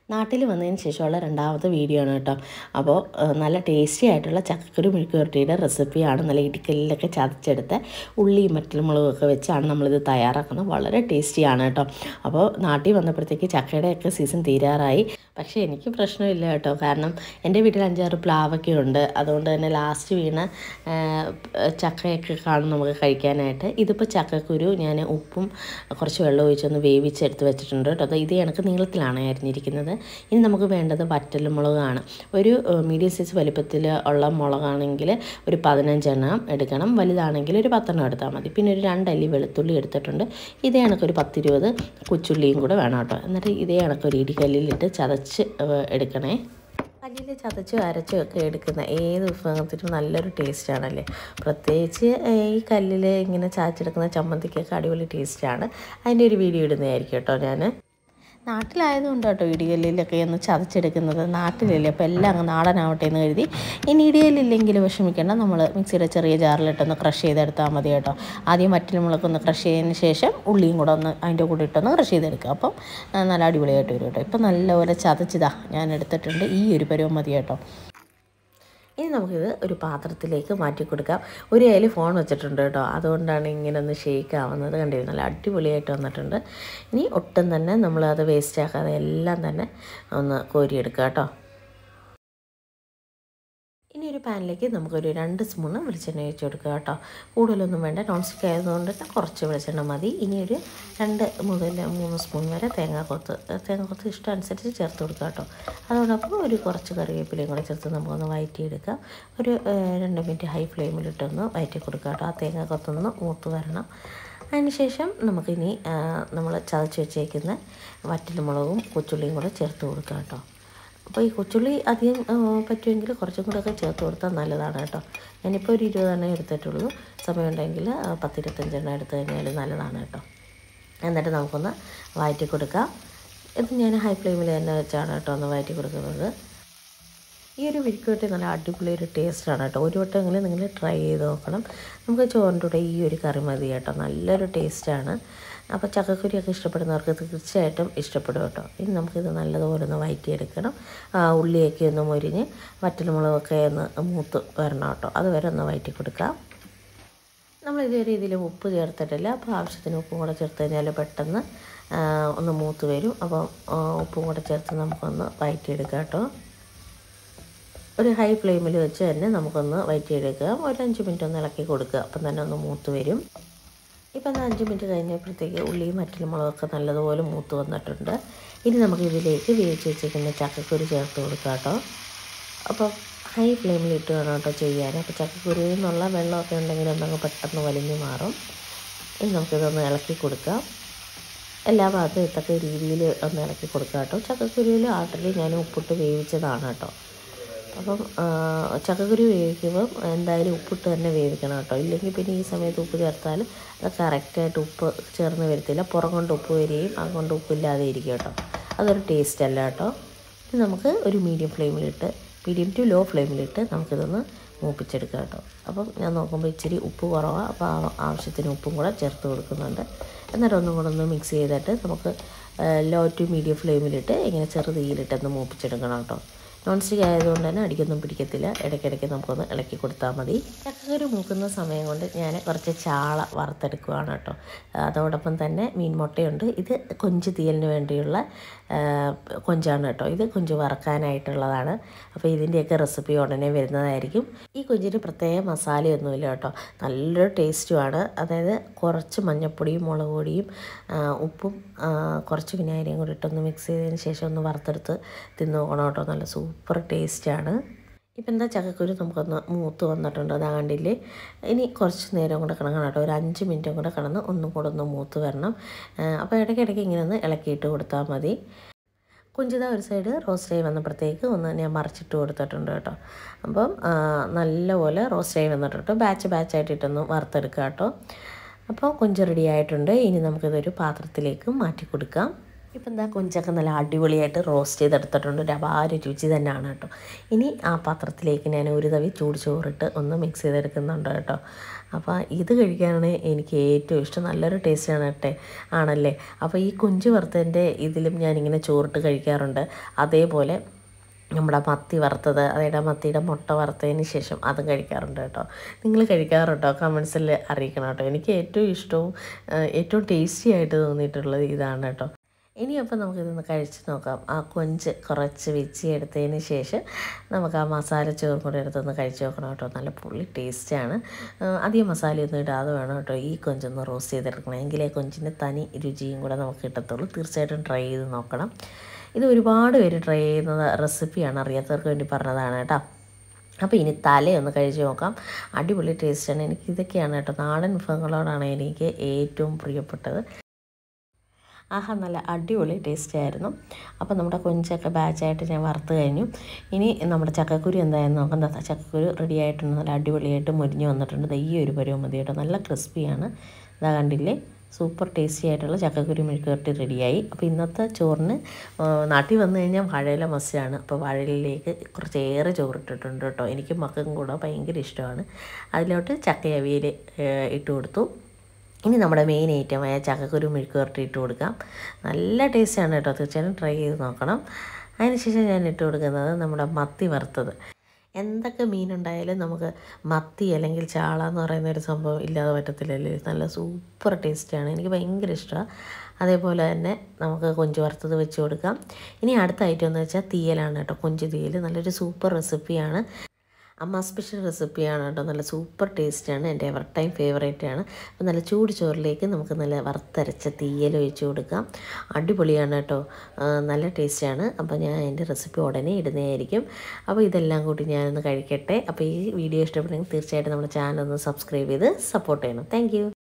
നാട്ടിൽ വന്നതിന് ശേഷമുള്ള രണ്ടാമത്തെ വീഡിയോ ആണ് കേട്ടോ അപ്പോൾ ഏഹ്, നല്ല ടേസ്റ്റി ആയിട്ടുള്ള ചക്കക്കുരു മെഴുക്ക് പുരട്ടിയുടെ റെസിപ്പിയാണ് നല്ല ഇടിക്കലിലൊക്കെ ചതച്ചെടുത്ത് ഉള്ളിയും മറ്റൽമുളകൊക്കെ വെച്ചാണ് നമ്മളിത് തയ്യാറാക്കുന്നത് വളരെ ടേസ്റ്റിയാണ് കേട്ടോ അപ്പോൾ നാട്ടിൽ വന്നപ്പോഴത്തേക്ക് ചക്കയുടെയൊക്കെ സീസൺ തീരാറായി പക്ഷേ എനിക്ക് പ്രശ്നമില്ല കേട്ടോ കാരണം എൻ്റെ വീട്ടിൽ അഞ്ചാറ് പ്ലാവൊക്കെ ഉണ്ട് അതുകൊണ്ട് തന്നെ ലാസ്റ്റ് വീണ ആ, ചക്കയൊക്കെ കാണും നമുക്ക് കഴിക്കാനായിട്ട് ഇതിപ്പോൾ ചക്കക്കുരു ഞാൻ ഉപ്പും കുറച്ച് വെള്ളം ഒഴിച്ചൊന്ന് വേവിച്ചെടുത്ത് വെച്ചിട്ടുണ്ട് കേട്ടോ അത് ഇത് കണക്ക് നീളത്തിലാണ് അരിഞ്ഞിരിക്കുന്നത് ഇനി നമുക്ക് വേണ്ടത് വറ്റൽ മുളകാണ് ഒരു മീഡിയം സൈസ് വലിപ്പത്തിൽ ഉള്ള മുളകാണെങ്കിൽ ഒരു പതിനഞ്ചെണ്ണം എടുക്കണം വലുതാണെങ്കിൽ ഒരു പത്തെണ്ണം എടുത്താൽ മതി പിന്നെ ഒരു രണ്ടല്ലി വെളുത്തുള്ളി എടുത്തിട്ടുണ്ട് ഇതേ കണക്ക് ഒരു പത്തിരുപത് കൊച്ചുള്ളിയും കൂടെ വേണം കേട്ടോ എന്നിട്ട് ഇതേ കണക്ക് ഒരു ഇടിക്കല്ലിലിട്ട് ചതച്ച് ഏഹ്, എടുക്കണേ കല്ലിൽ ചതച്ചും അരച്ചും ഒക്കെ എടുക്കുന്ന ഏത് വിഭവത്തിനും നല്ലൊരു ടേസ്റ്റാണല്ലേ പ്രത്യേകിച്ച് ഏഹ്, ഈ കല്ലിൽ ഇങ്ങനെ ചാച്ചെടുക്കുന്ന ചമ്മന്തിക്കൊക്കെ അടിപൊളി ടേസ്റ്റാണ് അതിൻ്റെ ഒരു വീഡിയോ ഇടുന്നതായിരിക്കും കേട്ടോ ഞാൻ നാട്ടിലായതുകൊണ്ട് കേട്ടോ ഇടികല്ലിലൊക്കെ ഒന്ന് ചതച്ചെടുക്കുന്നത് നാട്ടിലല്ലേ അപ്പോൾ എല്ലാം അങ്ങ് നാടനാവട്ടെ എന്ന് കരുതി ഇനി ഇടികല്ലില്ലെങ്കിൽ വിഷമിക്കേണ്ട നമ്മൾ മിക്സിയുടെ ചെറിയ ജാറിലിട്ടൊന്ന് ക്രഷ് ചെയ്തെടുത്താൽ മതി കേട്ടോ ആദ്യം വറ്റൽമുളക് ഒന്ന് ക്രഷ് ചെയ്തതിന് ശേഷം ഉള്ളിയും കൂടെ ഒന്ന് അതിൻ്റെ കൂടെ ഇട്ടൊന്ന് ക്രഷ് ചെയ്തെടുക്കുക അപ്പം ആ, നല്ല അടിപൊളിയായിട്ട് വരും കേട്ടോ ഇപ്പം നല്ലപോലെ ചതച്ചതാ ഞാൻ എടുത്തിട്ടുണ്ട് ഈ ഒരു പരുവം മതി കേട്ടോ ഇനി നമുക്കിത് ഒരു പാത്രത്തിലേക്ക് മാറ്റി കൊടുക്കാം ഒരു കയ്യിൽ ഫോൺ വെച്ചിട്ടുണ്ട് കേട്ടോ അതുകൊണ്ടാണ് ഇങ്ങനെ ഒന്ന് ഷേക്ക് ആവുന്നത് കണ്ടിരുന്നു നല്ല അടിപൊളിയായിട്ട് വന്നിട്ടുണ്ട് ഇനി ഒട്ടും തന്നെ നമ്മളത് വേസ്റ്റ് ആക്കാതെ എല്ലാം തന്നെ ഒന്ന് കോരിയെടുക്കുക കേട്ടോ ഇനി ഒരു പാനിലേക്ക് നമുക്കൊരു രണ്ട് സ്പൂണ് വെളിച്ചെണ്ണ ഒഴിച്ച് കൊടുക്കുക കേട്ടോ കൂടുതലൊന്നും വേണ്ട നോൺ സ്റ്റിക്ക് ആയതുകൊണ്ട് തന്നെ കുറച്ച് വെളിച്ചെണ്ണ മതി ഇനി ഒരു രണ്ട് മുതൽ മൂന്ന് സ്പൂൺ വരെ തേങ്ങാക്കൊത്ത് തേങ്ങാക്കൊത്ത് ഇഷ്ടം അനുസരിച്ച് ചേർത്ത് കൊടുക്കുക കേട്ടോ അതോടൊപ്പം ഒരു കുറച്ച് കറിവേപ്പിലയും കൂടെ ചേർത്ത് നമുക്കൊന്ന് വഴറ്റിയെടുക്കാം ഒരു ഏഹ്, രണ്ട് മിനിറ്റ് ഹൈ ഫ്ലെയിമിലിട്ടൊന്ന് വഴറ്റി കൊടുക്കുക കേട്ടോ ആ തേങ്ങാക്കൊത്തൊന്ന് മൂത്ത് വരണം അതിനുശേഷം നമുക്കിനി നമ്മൾ ചതച്ച് വെച്ചേക്കുന്ന വറ്റൽമുളകും കൊച്ചുള്ളിയും കൂടെ ചേർത്ത് കൊടുക്കുക കേട്ടോ അപ്പോൾ ഈ കൊച്ചുള്ളി അധികം ആ, പറ്റുമെങ്കിൽ കുറച്ചും കൂടെ ഒക്കെ ചേർത്ത് കൊടുത്താൽ നല്ലതാണ് കേട്ടോ ഞാനിപ്പോൾ ഒരു ഇരുപതെണ്ണം എടുത്തിട്ടുള്ളൂ സമയമുണ്ടെങ്കിൽ ആ, പത്തിരുപത്തഞ്ചെണ്ണം എടുത്തു കഴിഞ്ഞാൽ നല്ലതാണ് കേട്ടോ എന്നിട്ട് നമുക്കൊന്ന് വഴറ്റി കൊടുക്കാം ഇത് ഞാൻ ഹൈ ഫ്ലെയിമിൽ തന്നെ വെച്ചാണ് കേട്ടോ ഒന്ന് വഴറ്റി കൊടുക്കുന്നത് ഈ ഒരു വിരിക്കുവട്ടി നല്ല അടിപൊളി ഒരു ടേസ്റ്റാണ് കേട്ടോ ഒരു വട്ടമെങ്കിലും നിങ്ങൾ ട്രൈ ചെയ്ത് നോക്കണം നമുക്ക് ചോറിൻ്റെ കൂടെ ഈ ഒരു കറി മതി കേട്ടോ നല്ലൊരു ടേസ്റ്റാണ് അപ്പോൾ ചക്കക്കുരിയൊക്കെ ഇഷ്ടപ്പെടുന്നവർക്ക് തീർച്ചയായിട്ടും ഇഷ്ടപ്പെടും കേട്ടോ ഇനി നമുക്കിത് നല്ലതുപോലെ ഒന്ന് വഴറ്റിയെടുക്കണം ആ, ഉള്ളിയൊക്കെ ഒന്ന് മൊരിഞ്ഞ് വറ്റൽമുളകൊക്കെ ഒന്ന് മൂത്ത് വരണം കേട്ടോ അതുവരെ ഒന്ന് വഴറ്റി കൊടുക്കാം നമ്മൾ ഇതുവരെ ഇതിൽ ഉപ്പ് ചേർത്തിട്ടില്ല അപ്പോൾ ആവശ്യത്തിന് ഉപ്പും കൂടെ ചേർത്ത് കഴിഞ്ഞാൽ പെട്ടെന്ന് ആ, ഒന്ന് മൂത്ത് വരും അപ്പോൾ ആ, ഉപ്പും കൂടെ ചേർത്ത് നമുക്കൊന്ന് വഴറ്റിയെടുക്കാം കേട്ടോ ഒരു ഹൈ ഫ്ലെയിമിൽ വെച്ച് തന്നെ നമുക്കൊന്ന് വഴറ്റിയെടുക്കാം ഒരു അഞ്ച് മിനിറ്റ് ഒന്ന് ഇളക്കി കൊടുക്കുക അപ്പം തന്നെ ഒന്ന് മൂത്ത് വരും ഇപ്പം എന്നാൽ അഞ്ച് മിനിറ്റ് കഴിഞ്ഞപ്പോഴത്തേക്ക് ഉള്ളിയും മറ്റുള്ള മുളകൊക്കെ നല്ലതുപോലെ മൂത്ത് വന്നിട്ടുണ്ട് ഇനി നമുക്ക് ഇതിലേക്ക് വേവിച്ച് വെച്ചിരിക്കുന്ന ചക്കക്കുരു ചേർത്ത് കൊടുക്കാം കേട്ടോ അപ്പോൾ ഹൈ ഫ്ലെയിമിൽ ഇട്ട് വേണം കേട്ടോ ചെയ്യാൻ അപ്പോൾ ചക്കക്കുരുവിൽ നിന്നുള്ള വെള്ളമൊക്കെ ഉണ്ടെങ്കിൽ ഒന്നങ്ങ് പെട്ടെന്ന് വലിഞ്ഞ് മാറും ഇനി നമുക്കിതൊന്ന് ഇളക്കി കൊടുക്കാം എല്ലാ ഭാഗത്തും എത്തക്ക രീതിയിൽ ഒന്ന് ഇളക്കി കൊടുക്കുക കേട്ടോ ചക്കക്കുരുവിൽ ആൾറെഡി ഞാൻ ഉപ്പിട്ട് വേവിച്ചതാണ് കേട്ടോ അപ്പം ആ, ചക്കക്കുരു വേവിക്കുമ്പം എന്തായാലും ഉപ്പിട്ട് തന്നെ വേവിക്കണം കേട്ടോ ഇല്ലെങ്കിൽ പിന്നെ ഈ സമയത്ത് ഉപ്പ് ചേർത്താൽ അത് കറക്റ്റായിട്ട് ഉപ്പ് ചേർന്ന് വരത്തില്ല പുറം കൊണ്ട് ഉപ്പ് വരികയും അതുകൊണ്ട് ഉപ്പില്ലാതെ ഇരിക്കും കേട്ടോ അതൊരു ടേസ്റ്റ് അല്ല കേട്ടോ ഇത് നമുക്ക് ഒരു മീഡിയം ഫ്ലെയിമിലിട്ട് മീഡിയം ടു ലോ ഫ്ലെയിമിലിട്ട് നമുക്കിതൊന്ന് മൂപ്പിച്ചെടുക്കാം കേട്ടോ അപ്പം ഞാൻ നോക്കുമ്പോൾ ഇച്ചിരി ഉപ്പ് കുറവാണ് അപ്പോൾ ആ- ആവശ്യത്തിന് ഉപ്പും കൂടെ ചേർത്ത് കൊടുക്കുന്നുണ്ട് എന്നിട്ട് ഒന്നും കൂടെ ഒന്ന് മിക്സ് ചെയ്തിട്ട് നമുക്ക് ലോ ടു മീഡിയം ഫ്ലെയിമിലിട്ട് ഇങ്ങനെ ചെറുതീയിലിട്ടൊന്ന് മൂപ്പിച്ചെടുക്കണം കേട്ടോ നോൺ സ്റ്റിക്ക് ആയതുകൊണ്ട് തന്നെ അടിക്കൊന്നും പിടിക്കത്തില്ല ഇടയ്ക്കിടയ്ക്ക് നമുക്കൊന്ന് ഇളക്കി കൊടുത്താൽ മതി ചക്കക്കുരു മൂക്കുന്ന സമയം കൊണ്ട് ഞാൻ കുറച്ച് ചാള വറുത്തെടുക്കുകയാണ് കേട്ടോ അതോടൊപ്പം തന്നെ മീൻ മുട്ടയുണ്ട് ഇത് കൊഞ്ച് തീയലിന് വേണ്ടിയുള്ള ആ, കൊഞ്ചാണ് കേട്ടോ ഇത് കൊഞ്ച് വറക്കാനായിട്ടുള്ളതാണ് അപ്പോൾ ഇതിൻ്റെയൊക്കെ റെസിപ്പി ഉടനെ വരുന്നതായിരിക്കും ഈ കൊഞ്ചിന് പ്രത്യേക മസാലയൊന്നുമില്ല കേട്ടോ നല്ലൊരു ടേസ്റ്റുമാണ് അതായത് കുറച്ച് മഞ്ഞൾപ്പൊടിയും മുളക് പൊടിയും ആ, ഉപ്പും ആ, കുറച്ച് വിനാഗിരിയും കൂടി ഇട്ടൊന്ന് മിക്സ് ചെയ്തതിന് ശേഷം ഒന്ന് വറുത്തെടുത്ത് തിന്ന് നോക്കണം കേട്ടോ നല്ല സൂപ്പർ ടേസ്റ്റാണ് ഇപ്പം എന്താ ചക്കക്കുരു നമുക്കൊന്ന് മൂത്ത് വന്നിട്ടുണ്ട് അതാ കണ്ടില്ലേ ഇനി കുറച്ച് നേരം കൂടെ കിടക്കണം കേട്ടോ ഒരു അഞ്ച് മിനിറ്റും കൂടെ കിടന്ന് ഒന്നും കൂടെ ഒന്ന് മൂത്ത് വരണം ആ, അപ്പോൾ ഇടയ്ക്കിടയ്ക്ക് ഇങ്ങനെ ഒന്ന് ഇളക്കിയിട്ട് കൊടുത്താൽ മതി കുഞ്ചിത ഒരു സൈഡ് റോസ്റ്റ് ആയി വന്നപ്പോഴത്തേക്ക് ഒന്ന് ഞാൻ മറിച്ചിട്ട് കൊടുത്തിട്ടുണ്ട് കേട്ടോ അപ്പം ആ, നല്ലപോലെ റോസ്റ്റ് ആയി വന്നിട്ടുണ്ട് ബാച്ച് ബാച്ചായിട്ട് ഇട്ടൊന്ന് വറുത്തെടുക്കുക കേട്ടോ അപ്പോൾ കൊഞ്ച് റെഡി ആയിട്ടുണ്ട് ഇനി നമുക്കിതൊരു പാത്രത്തിലേക്ക് മാറ്റി കൊടുക്കാം ഇപ്പം എന്താ കൊഞ്ചൊക്കെ നല്ല അടിപൊളിയായിട്ട് റോസ്റ്റ് ചെയ്തെടുത്തിട്ടുണ്ട് ഒരു അപാര രുചി തന്നെയാണ് കേട്ടോ ഇനി ആ പാത്രത്തിലേക്ക് ഞാൻ ഒരു തവി ചൂട് ചോറിട്ട് ഒന്ന് മിക്സ് ചെയ്തെടുക്കുന്നുണ്ട് കേട്ടോ അപ്പോൾ ഇത് കഴിക്കാനാണ് എനിക്ക് ഏറ്റവും ഇഷ്ടം നല്ലൊരു ടേസ്റ്റാണ് കേട്ടെ ആണല്ലേ അപ്പോൾ ഈ കുഞ്ചു വറുത്തതിൻ്റെ ഇതിലും ഞാനിങ്ങനെ ചോറിട്ട് കഴിക്കാറുണ്ട് അതേപോലെ നമ്മുടെ മത്തി വറുത്തത് അതായത് മത്തിയുടെ മുട്ട വറുത്തതിന് ശേഷം അതും കഴിക്കാറുണ്ട് കേട്ടോ നിങ്ങൾ കഴിക്കാറുണ്ടോ കമൻസിൽ അറിയിക്കണം കേട്ടോ എനിക്ക് ഏറ്റവും ഇഷ്ടവും ഏറ്റവും ടേസ്റ്റി ആയിട്ട് തോന്നിയിട്ടുള്ളത് ഇതാണ് കേട്ടോ ഇനിയപ്പോൾ നമുക്കിതൊന്ന് കഴിച്ച് നോക്കാം ആ കൊഞ്ച് കുറച്ച് വെച്ച് എടുത്തതിന് ശേഷം നമുക്ക് ആ മസാല ചോറും കൂടെ എടുത്തൊന്ന് കഴിച്ച് നോക്കണം കേട്ടോ നല്ല പുള്ളി ടേസ്റ്റാണ് അധികം മസാലയൊന്നും ഇടാതെ വേണം കേട്ടോ ഈ കൊഞ്ചൊന്ന് റോസ്റ്റ് ചെയ്തെടുക്കണം എങ്കിലേ കൊഞ്ചിൻ്റെ തനി രുചിയും കൂടെ നമുക്ക് കിട്ടത്തുള്ളൂ തീർച്ചയായിട്ടും ട്രൈ ചെയ്ത് നോക്കണം ഇത് ഒരുപാട് പേര് ട്രൈ ചെയ്യുന്ന റെസിപ്പിയാണ് അറിയാത്തവർക്ക് വേണ്ടി പറഞ്ഞതാണ് കേട്ടോ അപ്പോൾ ഇനി തലയൊന്ന് കഴിച്ച് നോക്കാം അടിപൊളി ടേസ്റ്റാണ് എനിക്ക് ഇതൊക്കെയാണ് കേട്ടോ നാടൻ വിഭവങ്ങളോടാണ് എനിക്ക് ഏറ്റവും പ്രിയപ്പെട്ടത് ആഹാ നല്ല അടിപൊളി ടേസ്റ്റ് ആയിരുന്നു അപ്പോൾ നമ്മുടെ കൊഞ്ചൊക്കെ ബാച്ചായിട്ട് ഞാൻ വറുത്ത് കഴിഞ്ഞു ഇനി നമ്മുടെ ചക്കക്കുരു എന്തായെന്ന് നോക്കാം ദാ ചക്കക്കുരു റെഡി ആയിട്ടുണ്ട് നല്ല അടിപൊളിയായിട്ട് മുരിഞ്ഞ് വന്നിട്ടുണ്ട് ദാ ഈ ഒരു പരുവം മതി കേട്ടോ നല്ല ക്രിസ്പിയാണ് ഇതാ കണ്ടില്ലേ സൂപ്പർ ടേസ്റ്റി ആയിട്ടുള്ള ചക്കക്കുരു മെഴുക്കുവരട്ടി റെഡിയായി അപ്പോൾ ഇന്നത്തെ ചോറിന് നാട്ടിൽ വന്നു കഴിഞ്ഞാൽ വാഴയില മസ്റ്റാണ് അപ്പോൾ വാഴയിലേക്ക് കുറച്ചേറെ ചോറിട്ടിട്ടുണ്ട് കേട്ടോ എനിക്കും മക്കൾക്കും കൂടെ ഭയങ്കര ഇഷ്ടമാണ് അതിലോട്ട് ചക്കയവിയൽ ഇട്ട് കൊടുത്തു ഇനി നമ്മുടെ മെയിൻ ഐറ്റമായ ചക്കക്കുരു മെഴുക്ക് പുരട്ടി ഇട്ട് കൊടുക്കാം നല്ല ടേസ്റ്റാണ് കേട്ടോ തീർച്ചയായും ട്രൈ ചെയ്ത് നോക്കണം അതിനുശേഷം ഞാൻ ഇട്ട് കൊടുക്കുന്നത് നമ്മുടെ മത്തി വറുത്തത് എന്തൊക്കെ മീനുണ്ടായാലും നമുക്ക് മത്തി അല്ലെങ്കിൽ ചാള എന്ന് പറയുന്ന ഒരു സംഭവം ഇല്ലാതെ പറ്റത്തില്ലല്ലേ നല്ല സൂപ്പർ ടേസ്റ്റാണ് എനിക്ക് ഭയങ്കര ഇഷ്ടമാണ് അതേപോലെ തന്നെ നമുക്ക് കൊഞ്ച് വറുത്തത് വെച്ച് കൊടുക്കാം ഇനി അടുത്ത ഐറ്റം എന്ന് വെച്ചാൽ തീയലാണ് കേട്ടോ കൊഞ്ച് തീയൽ നല്ലൊരു സൂപ്പർ റെസിപ്പിയാണ് അമ്മ സ്പെഷ്യൽ റെസിപ്പിയാണ് കേട്ടോ നല്ല സൂപ്പർ ടേസ്റ്റാണ് എൻ്റെ എവർ ടൈം ഫേവറേറ്റ് ആണ് അപ്പോൾ നല്ല ചൂട് ചോറിലേക്ക് നമുക്ക് നല്ല വറുത്തരച്ച തീയൽ ഒഴിച്ച് കൊടുക്കാം അടിപൊളിയാണ് കേട്ടോ നല്ല ടേസ്റ്റാണ് അപ്പോൾ ഞാൻ എൻ്റെ റെസിപ്പി ഉടനെ ഇടുന്നതായിരിക്കും അപ്പോൾ ഇതെല്ലാം കൂടി ഞാനൊന്ന് കഴിക്കട്ടെ അപ്പോൾ ഈ വീഡിയോ ഇഷ്ടപ്പെട്ടെങ്കിൽ തീർച്ചയായിട്ടും നമ്മുടെ ചാനൽ ഒന്ന് സബ്സ്ക്രൈബ് ചെയ്ത് സപ്പോർട്ട് ചെയ്യണം താങ്ക്